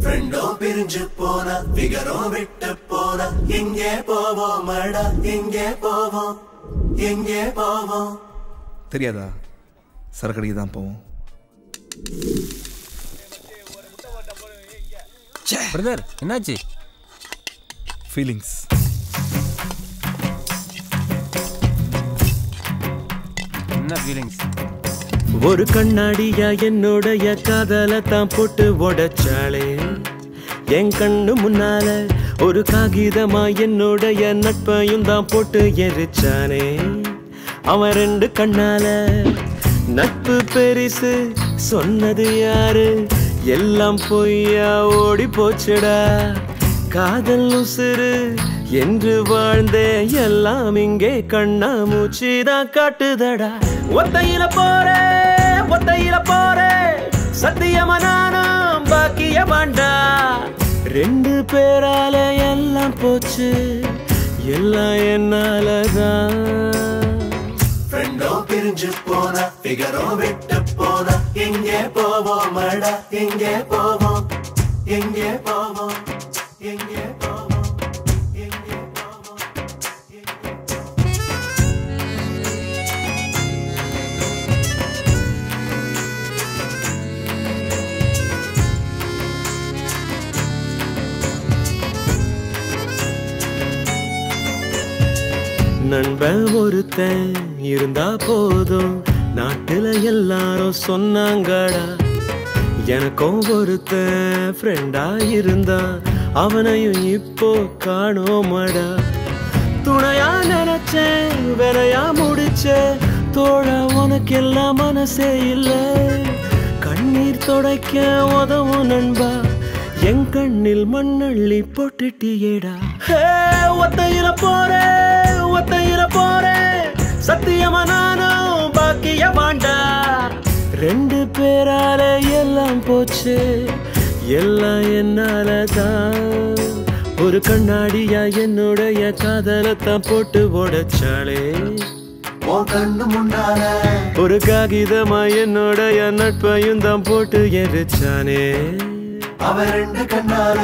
ஃப்ரெண்டோ பிரிஞ்சு போன பிகரோ விட்டு போன எங்கே போவோம் மடா எங்கே போவோம் எங்கே போவோம் தெரியாதா சரக்கடிக்கு தான் போவோம் பிரதர் என்னாச்சு ஃபீலிங்ஸ் என்ன ஃபீலிங்ஸ் ஒரு கண்ணாடியா என்னுடைய காதல தான் போட்டு உடைச்சாளே என் கண்ணு முன்னால ஒரு காகிதமா என்னுடைய நட்பையும் தான் போட்டு எரிச்சானே அவன் ரெண்டு கண்ணால நட்பு பெரிசு சொன்னது யாரு எல்லாம் பொய்யா ஓடி போச்சுடா காதல் உசுறு என்று வாழ்ந்தே எல்லாம் இங்கே கண்ணா மூச்சுதான் காட்டுதடா ஒத்தையில போறே ஒத்தையில போறே சத்தியமா நானும் பாக்கிய மாண்டா ரெண்டு பேரால எல்லாம் போச்சு எல்லாம் என்னாலதான் ஃப்ரெண்டோ பிரிஞ்சு போன பிகரோ விட்டு போன எங்கே போவோம் மடா எங்கே போவோம் எங்கே போவோம் எங்கே போவோம் எங்கே போவோம் நண்பன் ஒருத்தன் இருந்தா போதும் நாட்டுல எல்லாரும் சொன்னாங்கடா எனக்கும் ஒருத்தன் ஃப்ரெண்டா இருந்தான் அவனையும் இப்போ காணோமடா துணையா நினைச்சேன் வேலையா முடிச்சேன் தோழ உனக்கெல்லாம் மனசே இல்லை கண்ணீர் துடைக்க உதவும் நண்பா என் கண்ணில் மண்ணள்ளி போட்டுட்டியேடா ஹே, ஒத்தையில போறேன் ஒத்தையில போறேன் சத்தியமா நானும் பாக்கிய மாண்டா ரெண்டு பேரால எல்லாம் போச்சு எல்லாம் என்னாலதான் ஒரு கண்ணாடியா என்னுடைய காதலத்தான் போட்டு உடைச்சாளே உன் கண்ணு முன்னால ஒரு காகிதமா என்னுடைய நட்பையும் தான் போட்டு எரிச்சானே அவ ரெண்டு கண்ணால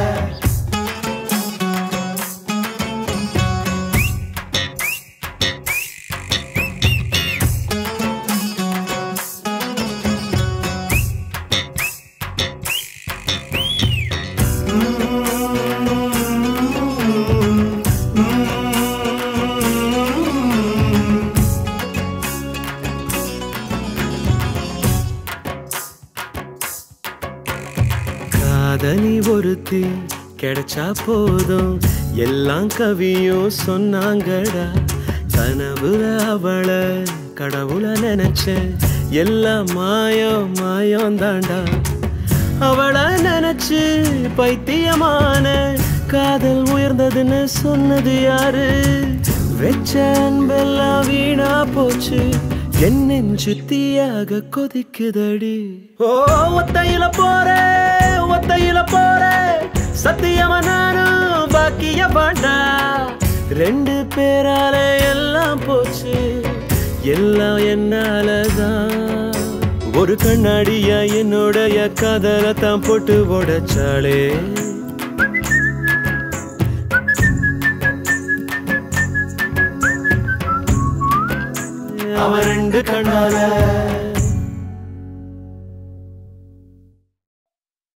காதலி ஒருத்தி கிடைச்சா போதும் எல்லாம் கவியும் சொன்னாங்கடா கனவுல அவளை கடவுள நினைச்சேன் எல்லாம் மாயம் மாயம் தாண்டா அவளை நினைச்சு பைத்தியமான காதல் உயர்ந்ததுன்னு சொன்னது யாரு வெச்ச அன்பெல்லாம் வீணா போச்சு என் நெஞ்சு தீயாக கொதிக்குதடி ஓ ஒத்தையில போறே ஒத்தையில போறே சத்தியமா நானும் பாக்கிய பாண்டா ரெண்டு பேரால எல்லாம் போச்சு எல்லாம் என்னாலதான் ஒரு கண்ணாடியா என்னுடைய காதலை தான் போட்டு உடைச்சாளே அவ ரெண்டு கண்ணால